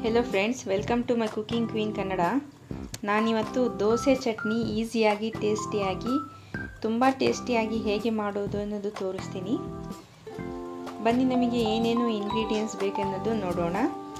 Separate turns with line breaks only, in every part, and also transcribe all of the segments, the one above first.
hello friends welcome to my cooking queen Kannada ನಾನಿವತ್ತು ದೋಸೆ ಚಟ್ನಿ ಈಸಿಯಾಗಿ ಟೇಸ್ಟಿಯಾಗಿ ತುಂಬ ಟೇಸ್ಟಿಯಾಗಿ ಹೇಗೆ ಮಾಡೋದು ಅನ್ನೋದು ತೋರಿಸ್ತೀನಿ ಬನ್ನಿ ನಮಗೆ ಏನೇನು ಇಂಗ್ರೀಡಿಯೆಂಟ್ಸ್ ಬೇಕೆನ್ನೋದು ನೋಡೋಣ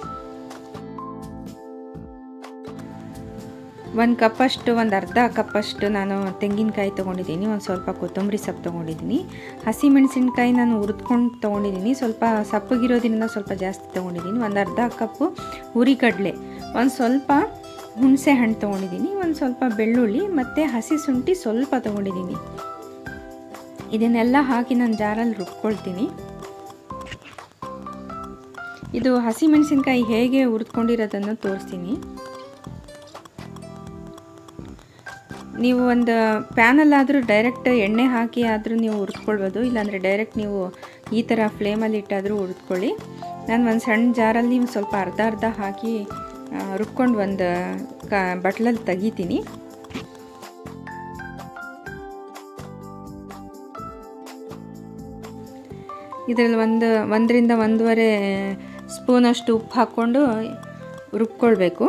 ಒಂದು ಕಪ್ಪಷ್ಟು ಒಂದು ಅರ್ಧ ಕಪ್ಪಷ್ಟು ನಾನು ತೆಂಗಿನಕಾಯಿ ತೊಗೊಂಡಿದ್ದೀನಿ ಒಂದು ಸ್ವಲ್ಪ ಕೊತ್ತಂಬರಿ ಸೊಪ್ಪು ತೊಗೊಂಡಿದ್ದೀನಿ ಹಸಿಮೆಣಸಿನ್ಕಾಯಿ ನಾನು ಹುರಿದ್ಕೊಂಡು ತೊಗೊಂಡಿದ್ದೀನಿ ಸ್ವಲ್ಪ ಸಪ್ಪಗಿರೋದ್ರಿಂದ ಸ್ವಲ್ಪ ಜಾಸ್ತಿ ತೊಗೊಂಡಿದ್ದೀನಿ ಒಂದು ಅರ್ಧ ಕಪ್ಪು ಹುರಿಗಡಲೆ ಒಂದು ಸ್ವಲ್ಪ ಹುಣಸೆ ಹಣ್ಣು ತೊಗೊಂಡಿದ್ದೀನಿ ಒಂದು ಸ್ವಲ್ಪ ಬೆಳ್ಳುಳ್ಳಿ ಮತ್ತು ಹಸಿ ಶುಂಠಿ ಸ್ವಲ್ಪ ತೊಗೊಂಡಿದ್ದೀನಿ ಇದನ್ನೆಲ್ಲ ಹಾಕಿ ನಾನು ಜಾರಲ್ಲಿ ರುಬ್ಕೊಳ್ತೀನಿ ಇದು ಹಸಿಮೆಣಸಿನ್ಕಾಯಿ ಹೇಗೆ ಹುರಿದ್ಕೊಂಡಿರೋದನ್ನು ತೋರಿಸ್ತೀನಿ ನೀವು ಒಂದು ಪ್ಯಾನಲ್ಲಾದರೂ ಡೈರೆಕ್ಟ್ ಎಣ್ಣೆ ಹಾಕಿ ಆದರೂ ನೀವು ಹುರಿದ್ಕೊಳ್ಬೋದು ಇಲ್ಲಾಂದರೆ ಡೈರೆಕ್ಟ್ ನೀವು ಈ ಥರ ಫ್ಲೇಮಲ್ಲಿ ಇಟ್ಟಾದರೂ ಹುರಿದ್ಕೊಳ್ಳಿ ನಾನು ಒಂದು ಸಣ್ಣ ಜಾರಲ್ಲಿ ಸ್ವಲ್ಪ ಅರ್ಧ ಅರ್ಧ ಹಾಕಿ ರುಬ್ಕೊಂಡು ಒಂದು ಕ ಬಟ್ಲಲ್ಲಿ ತೆಗಿತೀನಿ ಇದರಲ್ಲಿ ಒಂದು ಒಂದರಿಂದ ಒಂದೂವರೆ ಸ್ಪೂನಷ್ಟು ಉಪ್ಪು ಹಾಕ್ಕೊಂಡು ರುಬ್ಕೊಳ್ಬೇಕು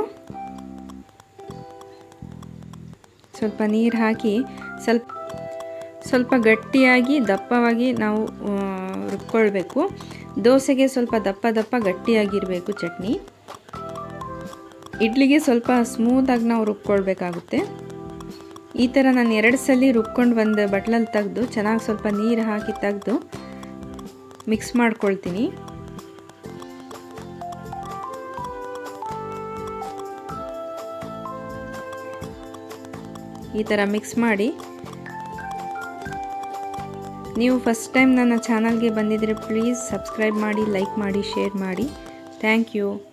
ಸ್ವಲ್ಪ ನೀರು ಹಾಕಿ ಸ್ವಲ್ಪ ಸ್ವಲ್ಪ ಗಟ್ಟಿಯಾಗಿ ದಪ್ಪವಾಗಿ ನಾವು ರುಬ್ಕೊಳ್ಬೇಕು ದೋಸೆಗೆ ಸ್ವಲ್ಪ ದಪ್ಪ ದಪ್ಪ ಗಟ್ಟಿಯಾಗಿರಬೇಕು ಚಟ್ನಿ ಇಡ್ಲಿಗೆ ಸ್ವಲ್ಪ ಸ್ಮೂತಾಗಿ ನಾವು ರುಬ್ಕೊಳ್ಬೇಕಾಗುತ್ತೆ ಈ ಥರ ನಾನು ಎರಡು ಸಲ ರುಬ್ಕೊಂಡು ಒಂದು ಬಟ್ಲಲ್ಲಿ ತೆಗೆದು ಚೆನ್ನಾಗಿ ಸ್ವಲ್ಪ ನೀರು ಹಾಕಿ ತೆಗೆದು ಮಿಕ್ಸ್ ಮಾಡ್ಕೊಳ್ತೀನಿ ಈ ಥರ ಮಿಕ್ಸ್ ಮಾಡಿ ನೀವು ಫಸ್ಟ್ ಟೈಮ್ ನನ್ನ ಚಾನಲ್ಗೆ ಬಂದಿದ್ದರೆ ಪ್ಲೀಸ್ ಸಬ್ಸ್ಕ್ರೈಬ್ ಮಾಡಿ ಲೈಕ್ ಮಾಡಿ ಶೇರ್ ಮಾಡಿ ಥ್ಯಾಂಕ್ ಯು